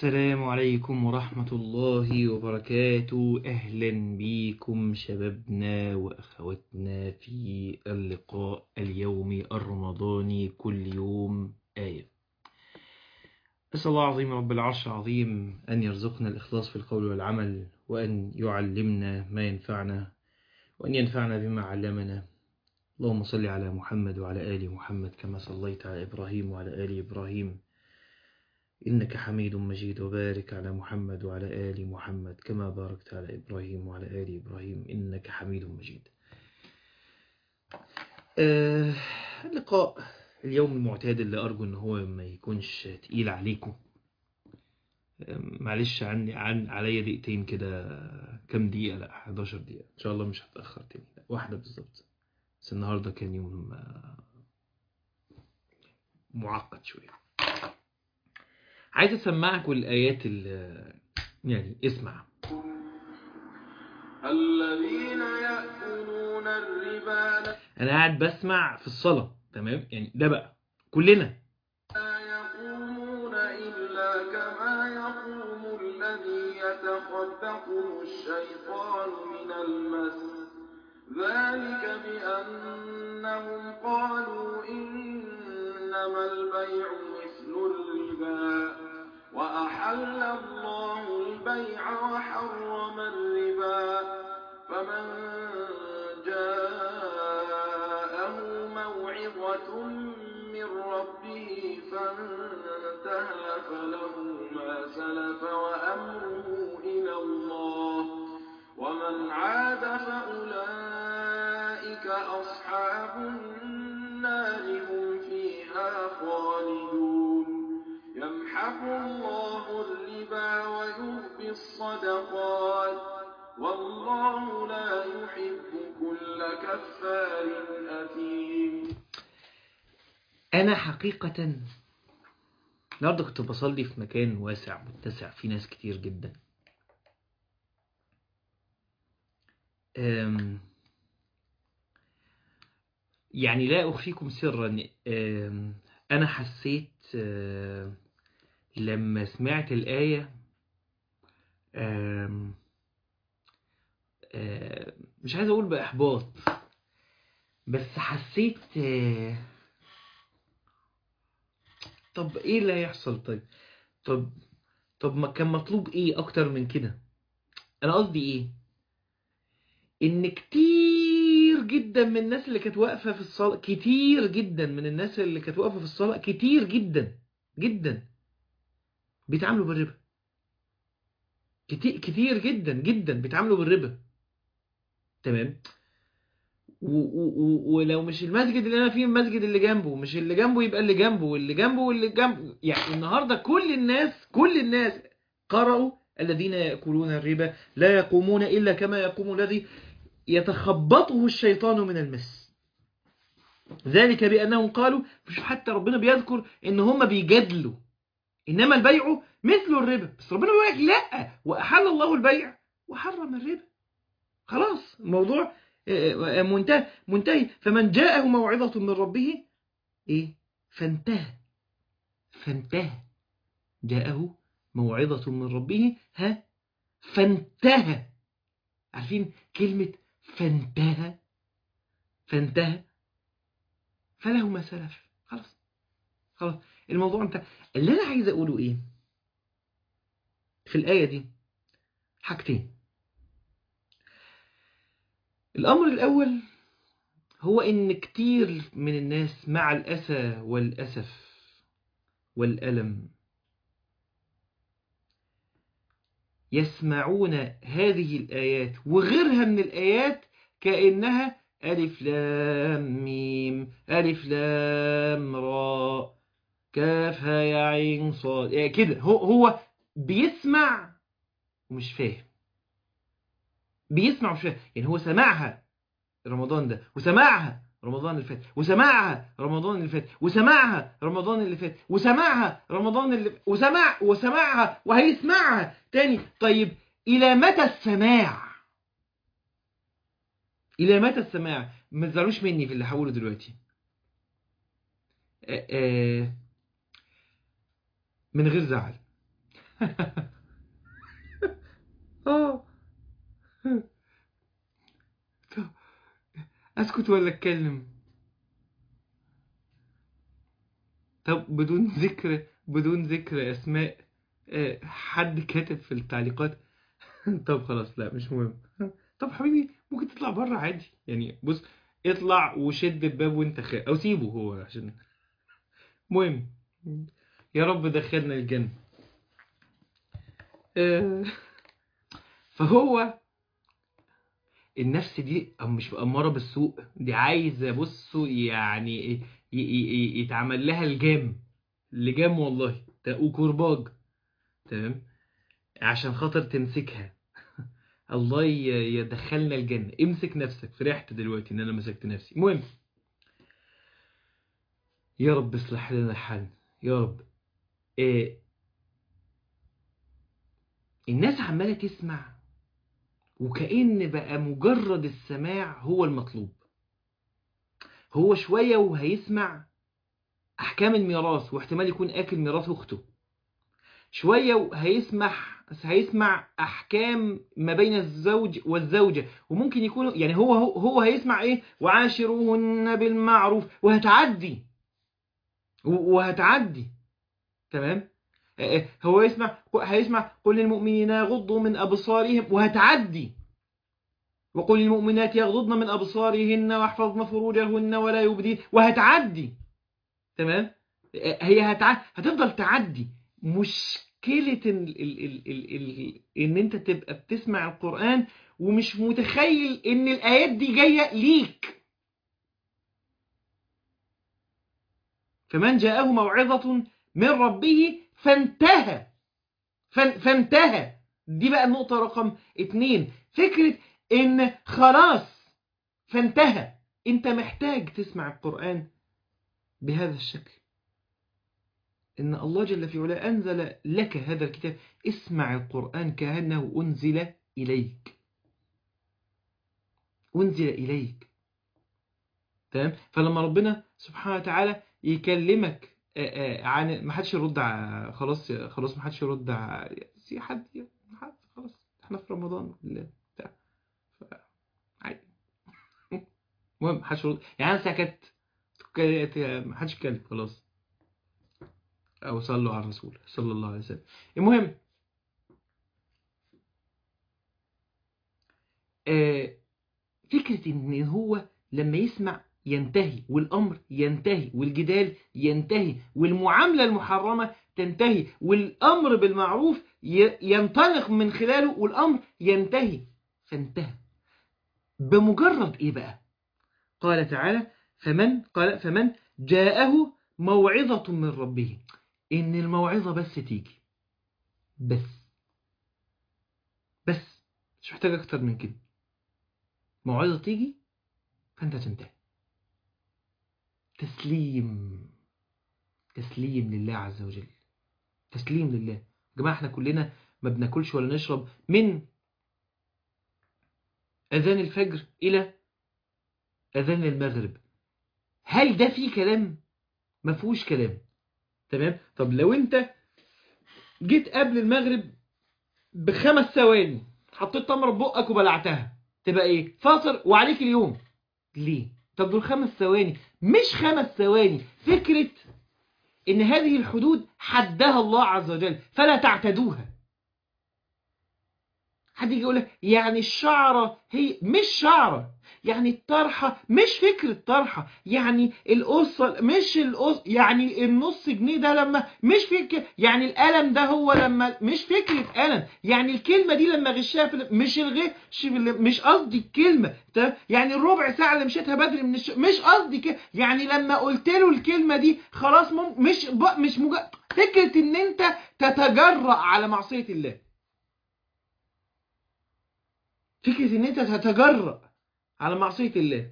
السلام عليكم ورحمة الله وبركاته أهلا بكم شبابنا وأخواتنا في اللقاء اليومي الرمضاني كل يوم آية أسأل الله العظيم رب العرش العظيم أن يرزقنا الإخلاص في القول والعمل وأن يعلمنا ما ينفعنا وأن ينفعنا بما علمنا اللهم صل على محمد وعلى آل محمد كما صليت على إبراهيم وعلى آل إبراهيم إنك حميد مجيد وبارك على محمد وعلى آل محمد كما باركت على إبراهيم وعلى آل إبراهيم إنك حميد مجيد آه اللقاء اليوم المعتاد اللي أرجو إن هو ما يكونش تقيل عليكم آه معلش عني عن عليا دقيقتين كده كام دقيقة لا 11 دقيقة إن شاء الله مش هتأخر تاني لا واحدة بالظبط بس النهاردة كان يوم آه معقد شوية عايز اسمعكم الايات اللي يعني اسمع الذين يأكلون الربا انا قاعد بسمع في الصلاة تمام يعني ده بقى كلنا لا يقومون إلا كما يقوم الذي يتخبطه الشيطان من المس ذلك بأنهم قالوا إنما البيع مثل الربا وأحل الله البيع وحرم الربا فمن جاءه موعظة من ربه فانتهى فله ما سلف وأمره إلى الله ومن عاد فأولئك أصحاب النار هم فيها خالدون يمحق الله الربا ويربي الصدقات والله لا يحب كل كفار أثيم انا حقيقة النهارده كنت بصلي في مكان واسع متسع فيه ناس كتير جدا أم يعني لا أخفيكم سرا أم أنا حسيت أم لما سمعت الآية أم أم مش عايز أقول بإحباط بس حسيت أه طب إيه اللي هيحصل طيب طب طب ما كان مطلوب إيه أكتر من كده أنا قصدي إيه إن كتير جدا من الناس اللي كانت واقفة في الصلاة كتير جدا من الناس اللي كانت واقفة في الصلاة كتير جدا جدا بيتعاملوا بالربا كتير, كتير جدا جدا بيتعاملوا بالربا تمام و و و ولو مش المسجد اللي انا فيه المسجد اللي جنبه مش اللي جنبه يبقى اللي جنبه واللي جنبه واللي جنبه يعني النهارده كل الناس كل الناس قرأوا الذين يأكلون الربا لا يقومون إلا كما يقوم الذي يتخبطه الشيطان من المس ذلك بأنهم قالوا مش حتى ربنا بيذكر ان هم بيجادلوا انما البيع مثل الربا بس ربنا بيقول لك لا واحل الله البيع وحرم الربا خلاص الموضوع منتهي منتهي فمن جاءه موعظة من ربه ايه فانتهى فانتهى جاءه موعظة من ربه ها فانتهى عارفين كلمة فانتهى فانتهى فله ما سلف خلاص خلاص الموضوع انت اللي انا عايز اقوله ايه في الآية دي حاجتين الأمر الأول هو إن كتير من الناس مع الأسى والأسف والألم يسمعون هذه الآيات وغيرها من الآيات كأنها ألف لام ميم ألف لام را كاف ها يا عين صاد يعني كده هو هو بيسمع ومش فاهم بيسمع ومش فاهم يعني هو سمعها رمضان ده وسمعها رمضان اللي فات وسمعها رمضان اللي فات وسمعها رمضان اللي فات وسمعها رمضان اللي وسمع وسمعها وهيسمعها تاني طيب إلى متى السماع إلى متى السماع ما تزعلوش مني في اللي هقوله دلوقتي آه، آه، من غير زعل اه طب اسكت ولا اتكلم طب بدون ذكر بدون ذكر اسماء آه، حد كاتب في التعليقات طب خلاص لا مش مهم طب حبيبي ممكن تطلع بره عادي يعني بص اطلع وشد الباب وانت خارج او سيبه هو عشان مهم يا رب دخلنا الجنة آه، فهو النفس دي أو مش أمارة بالسوء دي عايزة بصوا يعني ي- ي- ي- يتعمل لها الجام لجام والله ت- وكرباج تمام عشان خاطر تمسكها الله ي- يدخلنا الجنة امسك نفسك فرحت دلوقتي ان انا مسكت نفسي المهم يا رب اصلح لنا الحال يا رب إيه الناس عمالة تسمع وكأن بقى مجرد السماع هو المطلوب هو شوية وهيسمع أحكام الميراث واحتمال يكون آكل ميراث أخته شوية وهيسمح هيسمع أحكام ما بين الزوج والزوجة وممكن يكون يعني هو هو, هو هيسمع إيه وعاشروهن بالمعروف وهتعدي و- وهتعدي تمام آه، آه، هو يسمع هيسمع قل للمؤمنين يغضوا من أبصارهم وهتعدي وقل للمؤمنات يغضضن من أبصارهن واحفظن فروجهن ولا يبدين وهتعدي تمام آه، هي هتع... هتفضل تعدي مشكلة ال... ال... ال... ال... ال... ان انت تبقى بتسمع القرآن ومش متخيل ان الآيات دي جاية ليك فمن جاءه موعظة من ربه فانتهى فان... فانتهى دي بقى النقطة رقم اتنين فكرة ان خلاص فانتهى انت محتاج تسمع القرآن بهذا الشكل إن الله جل في علاه أنزل لك هذا الكتاب اسمع القرآن كأنه أنزل إليك أنزل إليك تمام فلما ربنا سبحانه وتعالى يكلمك آه، آه، عن ما حدش يرد ع- خلاص خلاص ما حدش يرد ع- في حد حد خلاص احنا في رمضان ال- بتاع ف- عادي المهم ما حدش يرد يعني انا سكت ك- ما حدش يتكلم خلاص او صلوا على الرسول صلى الله عليه وسلم المهم آه، فكرة ان هو لما يسمع ينتهي والامر ينتهي والجدال ينتهي والمعاملة المحرمة تنتهي والامر بالمعروف ي- ينطلق من خلاله والامر ينتهي فانتهى بمجرد ايه بقى قال تعالى فمن قال فمن جاءه موعظة من ربه ان الموعظة بس تيجي بس بس مش محتاج اكتر من كده موعظة تيجي فانت تنتهي تسليم تسليم لله عز وجل تسليم لله يا جماعة احنا كلنا ما بناكلش ولا نشرب من أذان الفجر إلى أذان المغرب هل ده فيه كلام؟ ما فيهوش كلام تمام؟ طب لو أنت جيت قبل المغرب بخمس ثواني حطيت تمرة في بقك وبلعتها تبقى ايه؟ فاطر وعليك اليوم ليه؟ طب دول خمس ثواني مش خمس ثواني فكرة ان هذه الحدود حدها الله عز وجل فلا تعتدوها حد يجي يقول لك يعني الشعرة هي مش شعرة يعني الطرحة مش فكرة طرحة يعني القصة مش القص يعني النص جنيه ده لما مش فكرة يعني القلم ده هو لما مش فكرة قلم يعني الكلمة دي لما غشها في مش الغش في ال- مش قصدي الكلمة تمام؟ يعني الربع ساعة اللي مشيتها بدري من الش... مش قصدي كده يعني لما قلت له الكلمة دي خلاص مم... مش ب... مش مج... فكرة ان انت تتجرأ على معصية الله فكرة ان انت تتجرأ على معصية الله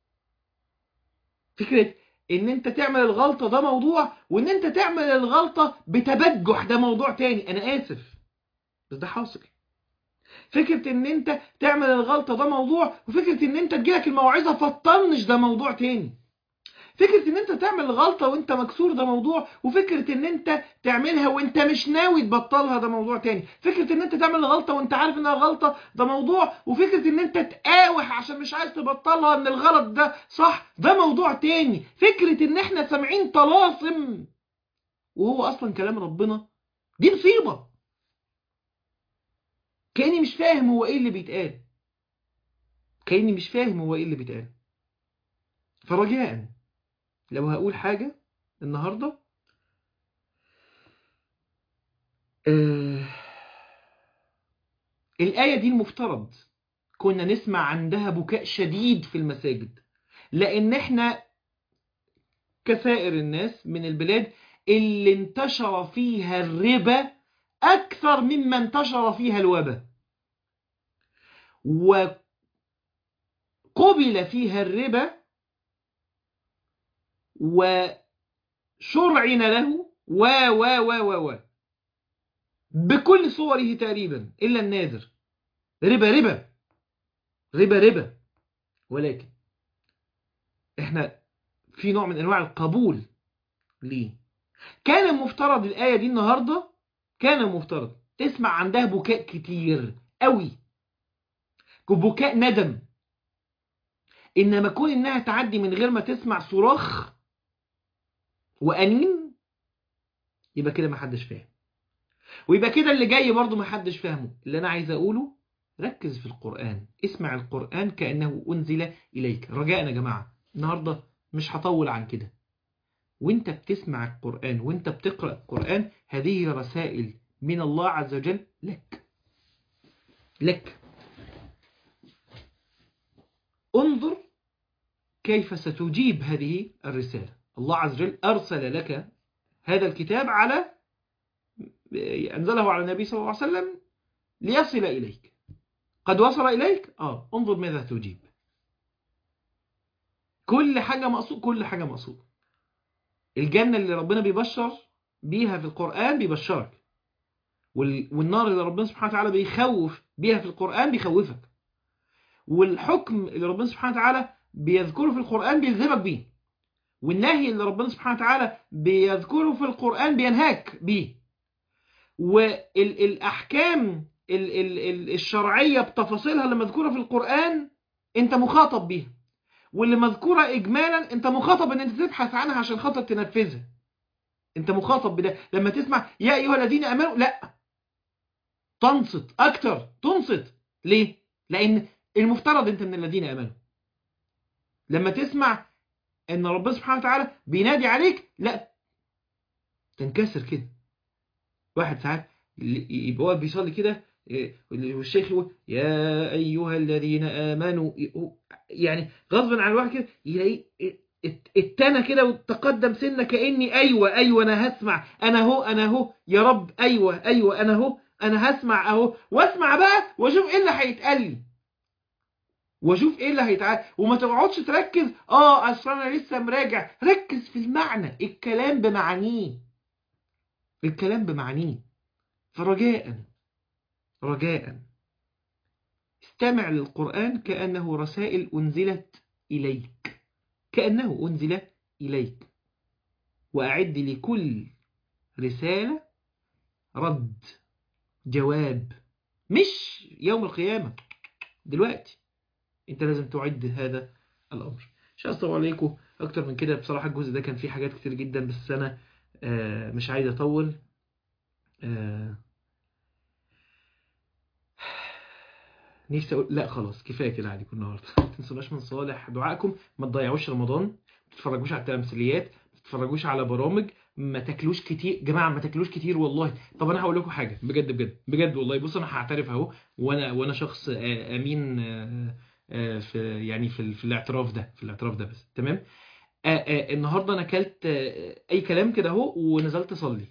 فكرة ان انت تعمل الغلطة ده موضوع وان انت تعمل الغلطة بتبجح ده موضوع تاني انا اسف بس ده حاصل فكرة ان انت تعمل الغلطة ده موضوع وفكرة ان انت تجيلك الموعظة فتطنش ده موضوع تاني فكرة ان انت تعمل غلطة وانت مكسور ده موضوع وفكرة ان انت تعملها وانت مش ناوي تبطلها ده موضوع تاني فكرة ان انت تعمل غلطة وانت عارف انها غلطة ده موضوع وفكرة ان انت تقاوح عشان مش عايز تبطلها ان الغلط ده صح ده موضوع تاني فكرة ان احنا سامعين طلاسم وهو اصلا كلام ربنا دي مصيبة كأني مش فاهم هو ايه اللي بيتقال كأني مش فاهم هو ايه اللي بيتقال فرجاء لو هقول حاجة النهاردة آه الآية دي المفترض كنا نسمع عندها بكاء شديد في المساجد لأن احنا كسائر الناس من البلاد اللي انتشر فيها الربا أكثر مما انتشر فيها الوبا وقبل فيها الربا وشرعن له و و و و و بكل صوره تقريبا إلا النادر ربا ربا ربا ربا ولكن احنا في نوع من انواع القبول ليه كان المفترض الآية دي النهاردة كان المفترض تسمع عندها بكاء كتير قوي بكاء ندم إنما كون إنها تعدي من غير ما تسمع صراخ وأنين يبقى كده ما حدش فاهم ويبقى كده اللي جاي برضو ما حدش فاهمه اللي أنا عايز أقوله ركز في القرآن اسمع القرآن كأنه أنزل إليك رجاء يا جماعة النهاردة مش هطول عن كده وانت بتسمع القرآن وانت بتقرأ القرآن هذه رسائل من الله عز وجل لك لك انظر كيف ستجيب هذه الرسالة الله عز وجل أرسل لك هذا الكتاب على أنزله على النبي صلى الله عليه وسلم ليصل إليك قد وصل إليك آه انظر ماذا تجيب كل حاجة مقصود كل حاجة مقصود الجنة اللي ربنا بيبشر بيها في القرآن بيبشرك والنار اللي ربنا سبحانه وتعالى بيخوف بيها في القرآن بيخوفك والحكم اللي ربنا سبحانه وتعالى بيذكره في القرآن بيلزمك بيه والنهي اللي ربنا سبحانه وتعالى بيذكره في القرآن بينهاك بيه والأحكام الشرعية بتفاصيلها اللي مذكورة في القرآن انت مخاطب بيها واللي مذكورة إجمالا أنت مخاطب أن أنت تبحث عنها عشان خاطر تنفذها أنت مخاطب بده لما تسمع يا أيها الذين أمنوا لا تنصت أكتر تنصت ليه؟ لأن المفترض أنت من الذين أمنوا لما تسمع أن ربنا سبحانه وتعالى بينادي عليك لا تنكسر كده واحد ساعات يبقى هو بيصلي كده والشيخ يقول يا أيها الذين آمنوا يعني غصبا عن الواحد كده يلاقي التانى كده وتقدم سنة كأني أيوة أيوة أنا هسمع أنا هو أنا هو يا رب أيوة أيوة أنا هو أنا هسمع أهو واسمع بقى واشوف إيه اللي هيتقال لي واشوف ايه اللي هيتعاد وما تقعدش تركز اه اصل انا لسه مراجع ركز في المعنى الكلام بمعانيه الكلام بمعانيه فرجاء رجاء استمع للقرآن كأنه رسائل أنزلت إليك كأنه أنزل إليك وأعد لكل رسالة رد جواب مش يوم القيامة دلوقتي انت لازم تعد هذا الأمر مش أصطب عليكم أكتر من كده بصراحة الجزء ده كان فيه حاجات كتير جدا بس أنا آه مش عايز أطول آه نفسي اقول لا خلاص كفايه كده عليكم النهارده ما تنسوناش من صالح دعائكم ما تضيعوش رمضان ما تتفرجوش على التمثيليات ما تتفرجوش على برامج ما تاكلوش كتير جماعه ما تاكلوش كتير والله طب انا هقول لكم حاجه بجد بجد بجد والله بص انا هعترف اهو وانا وانا شخص امين في يعني في, في الاعتراف ده في الاعتراف ده بس تمام النهارده انا اكلت اي كلام كده اهو ونزلت اصلي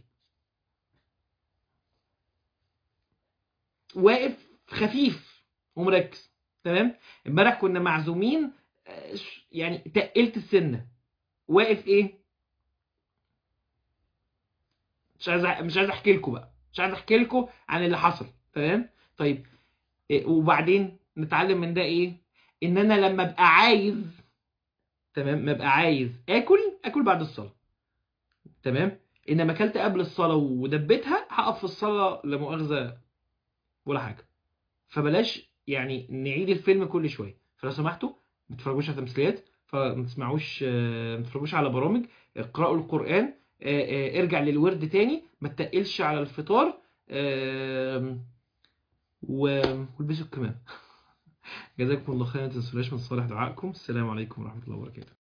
واقف خفيف ومركز تمام امبارح كنا معزومين يعني تقلت السنه واقف ايه مش عايز مش عايز احكي لكم بقى مش عايز احكي لكم عن اللي حصل تمام طيب إيه وبعدين نتعلم من ده ايه ان انا لما ابقى عايز تمام ما ابقى عايز اكل اكل بعد الصلاه تمام انما اكلت قبل الصلاه ودبيتها هقف في الصلاه لا مؤاخذه ولا حاجه فبلاش يعني نعيد الفيلم كل شويه فلو سمحتوا ما تتفرجوش على تمثيليات فما تسمعوش آه، ما تتفرجوش على برامج اقرأوا القرآن آه، آه، ارجع للورد تاني ما تتقلش على الفطار آم، و- والبسوا الكمام جزاكم الله خيرا ما تنسوناش من صالح دعائكم السلام عليكم ورحمة الله وبركاته